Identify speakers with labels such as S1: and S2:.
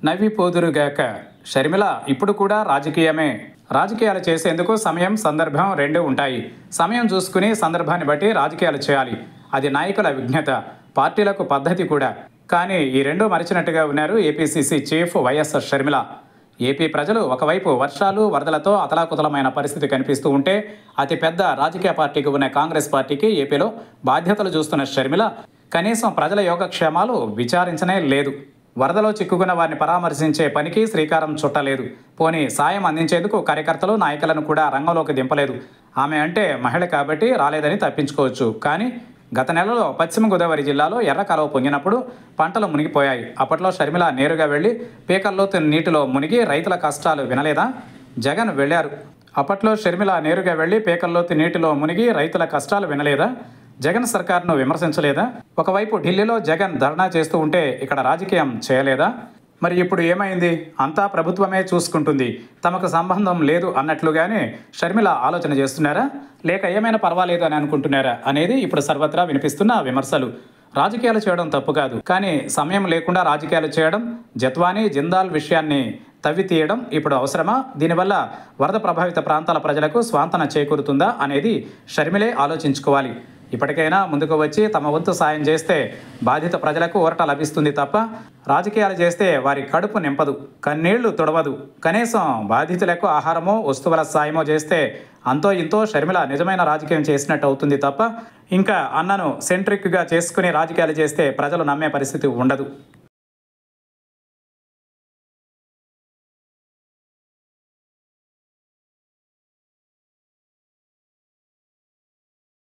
S1: నవ్విపోదురుగాక షర్మిల ఇప్పుడు కూడా రాజకీయమే రాజకీయాలు చేసేందుకు సమయం సందర్భం రెండూ ఉంటాయి సమయం చూసుకుని సందర్భాన్ని బట్టి రాజకీయాలు చేయాలి అది నాయకుల విజ్ఞత పార్టీలకు పద్ధతి కూడా కానీ ఈ రెండూ మరిచినట్టుగా ఉన్నారు APCC chief YS Sharmila AP ప్రజలు ఒకవైపు వర్షాలు వరదలతో అతలాకుతలమైన పరిస్థితి కనిపిస్తూ ఉంటే అతిపెద్ద రాజకీయ పార్టీకి ఉన్న కాంగ్రెస్ పార్టీకి ఏపీలో బాధ్యతలు చూస్తున్న షర్మిల కనీసం ప్రజల యోగక్షేమాలు విచారించనే లేదు వరదలో చిక్కుకున్న వారిని పరామర్శించే పనికి శ్రీకారం చుట్టలేదు పోనీ సాయం అందించేందుకు కార్యకర్తలు నాయకులను కూడా రంగంలోకి దింపలేదు ఆమె అంటే మహిళ కాబట్టి రాలేదని తప్పించుకోవచ్చు కానీ గత నెలలో పశ్చిమ గోదావరి జిల్లాలో ఎర్ర కాలువ పొంగినప్పుడు పంటలు మునిగిపోయాయి అప్పట్లో షర్మిల నేరుగా వెళ్ళి పీకల్లోతు నీటిలో మునిగి రైతుల కష్టాలు వినలేదా జగన్ వెళ్ళారు అప్పట్లో షర్మిల నేరుగా వెళ్ళి పీకల్లోతు నీటిలో మునిగి రైతుల కష్టాలు వినలేదా జగన్ సర్కార్ను విమర్శించలేదా ఒకవైపు ఢిల్లీలో జగన్ ధర్నా చేస్తూ ఉంటే ఇక్కడ రాజకీయం చేయలేదా మరి ఇప్పుడు ఏమైంది అంతా ప్రభుత్వమే చూసుకుంటుంది తమకు సంబంధం లేదు అన్నట్లుగానే షర్మిల ఆలోచన చేస్తున్నారా లేక ఏమైనా పర్వాలేదు అని అనుకుంటున్నారా అనేది ఇప్పుడు సర్వత్రా వినిపిస్తున్న విమర్శలు రాజకీయాలు చేయడం తప్పు కాదు కానీ సమయం లేకుండా రాజకీయాలు చేయడం జత్వానీ జిందాల్ విషయాన్ని తవ్వి తీయడం ఇప్పుడు అవసరమా దీనివల్ల వరద ప్రభావిత ప్రాంతాల ప్రజలకు స్వాంతన చేకూరుతుందా అనేది షర్మిలే ఆలోచించుకోవాలి ఇప్పటికైనా ముందుకు వచ్చి తమ వంతు సాయం చేస్తే బాధిత ప్రజలకు ఊరట లభిస్తుంది తప్ప రాజకీయాలు చేస్తే వారి కడుపు నింపదు కన్నీళ్లు తుడవదు కనీసం బాధితులకు ఆహారమో వస్తువుల సాయమో చేస్తే అంతో ఇంతో షర్మిల నిజమైన రాజకీయం చేసినట్టు అవుతుంది తప్ప ఇంకా అన్నను సెంట్రిక్గా చేసుకుని రాజకీయాలు చేస్తే ప్రజలు నమ్మే పరిస్థితి ఉండదు